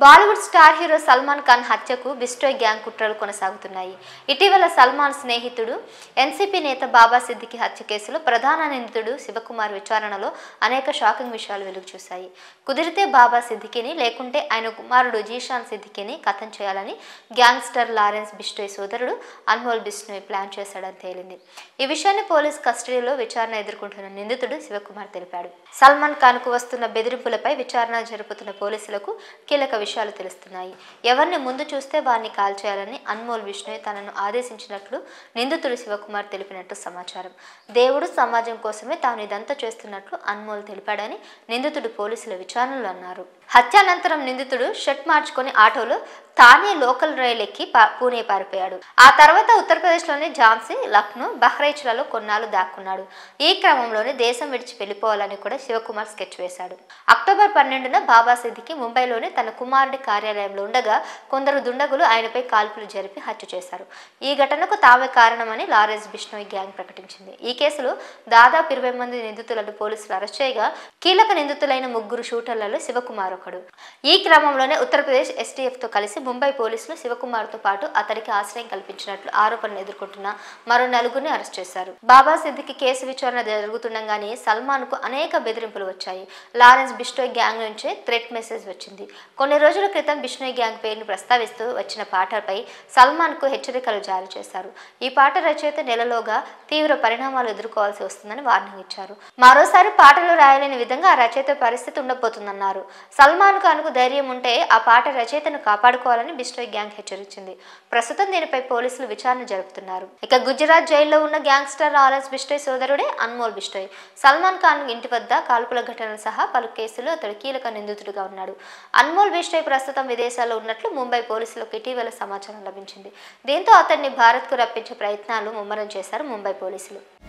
Bollywood star hero Salman Khan హత్యకు Bishnoi gang కుట్రలు కొనసాగుతున్నాయి ఇటీవల సల్మాన్ స్నేహితుడు ఎన్సీపీ నేత బాబా సిద్దికి హత్య కేసులో ప్రధాన నిందితుడు శివకుమార్ విచారణలో అనేక షాకింగ్ విషయాలు వెలుగు చూశాయి కుదిరితే బాబా సిద్దికిని లేకుంటే ఆయన కుమారుడు జీషాన్ సిద్దికిని కథం చేయాలని గ్యాంగ్స్టర్ లారెన్స్ బిస్టోయ్ సోదరుడు అన్మోల్ బిస్నోయ్ ప్లాన్ చేశాడని తేలింది ఈ విషయాన్ని పోలీస్ కస్టడీలో విచారణ ఎదుర్కొంటున్న నిందితుడు శివకుమార్ తెలిపాడు సల్మాన్ ఖాన్కు వస్తున్న బెదిరింపులపై విచారణ జరుపుతున్న పోలీసులకు కీలక విషయాలు తెలుస్తున్నాయి ఎవరిని ముందు చూస్తే వారిని కాల్చేయాలని అన్మోల్ విష్ణు తనను ఆదేశించినట్లు నిందితుడు శివకుమార్ తెలిపినట్టు సమాచారం దేవుడు సమాజం కోసమే తాను ఇదంతా చేస్తున్నట్లు అన్మోల్ తెలిపాడని నిందితుడు పోలీసుల విచారణలో అన్నారు హత్యానంతరం నిందితుడు షర్ట్ మార్చుకొని ఆటోలో తానే లోకల్ రైలు ఎక్కి పా- పూణే పారిపోయాడు ఆ తర్వాత ఉత్తరప్రదేశ్లోని ఝాన్సీ లక్నో బహ్రైచ్లలో కొన్నాళ్ళు దాక్కున్నాడు ఈ క్రమంలోనే దేశం విడిచి వెళ్ళిపోవాలని కూడా శివకుమార్ స్కెచ్ వేశాడు అక్టోబర్ పన్నెండున బాబా సిద్దికి ముంబైలోని తన కుమారుడి కార్యాలయంలో ఉండగా కొందరు దుండగులు ఆయనపై కాల్పులు జరిపి హత్య చేశారు ఈ ఘటనకు తామే కారణమని లారెన్స్ బిష్ణోయ్ గ్యాంగ్ ప్రకటించింది ఈ కేసులో దాదాపు ఇరవై మంది నిందితులను పోలీసులు అరెస్ట్ చేయగా కీలక నిందితులైన ముగ్గురు షూటర్లలో శివకుమార్ ఒకడు ఈ క్రమంలోనే ఉత్తరప్రదేశ్ ఎస్టీఎఫ్ తో కలిసి ముంబై పోలీసులు శివకుమార్తో పాటు అతడికి ఆశ్రయం కల్పించినట్లు ఆరోపణలు ఎదుర్కొంటున్న మరో నలుగురిని అరెస్ట్ చేశారు బాబా సిద్దికి కేసు విచారణ జరుగుతుండగానే సల్మాన్ కు అనేక బెదిరింపులు వచ్చాయి లారెన్స్ బిష్నోయ్ గ్యాంగ్ నుంచే థ్రెట్ మెసేజ్ వచ్చింది కొన్ని రోజుల క్రితం బిష్నోయ్ గ్యాంగ్ పేరును ప్రస్తావిస్తూ వచ్చిన పాటపై సల్మాన్ కు హెచ్చరికలు జారీ చేశారు ఈ పాట రచయిత నెలలోగా తీవ్ర పరిణామాలు ఎదుర్కోవాల్సి వస్తుందని వార్నింగ్ ఇచ్చారు మరోసారి పాటలు రాయలేని విధంగా ఆ రచయిత పరిస్థితి ఉండబోతుందన్నారు సల్మాన్ ఖాన్ కు ధైర్యం ఉంటే ఆ పాట రచయితను కాపాడుకోవాలని బిస్టోయ్ గ్యాంగ్ హెచ్చరించింది ప్రస్తుతం దీనిపై పోలీసులు విచారణ జరుపుతున్నారు ఇక గుజరాత్ జైల్లో ఉన్న గ్యాంగ్స్టర్ లారెన్స్ బిస్టోయ్ సోదరుడే అన్మోల్ బిస్టోయ్ సల్మాన్ ఖాన్ ఇంటి వద్ద కాల్పుల ఘటనలు సహా పలు కేసులు అతడు కీలక నిందితుడిగా ఉన్నాడు అన్మోల్ బిస్టోయ్ ప్రస్తుతం విదేశాల్లో ఉన్నట్లు ముంబై పోలీసులకు ఇటీవల సమాచారం లభించింది దీంతో అతన్ని భారత్కు రప్పించే ప్రయత్నాలు ముమ్మరం చేశారు ముంబై పోలీసులు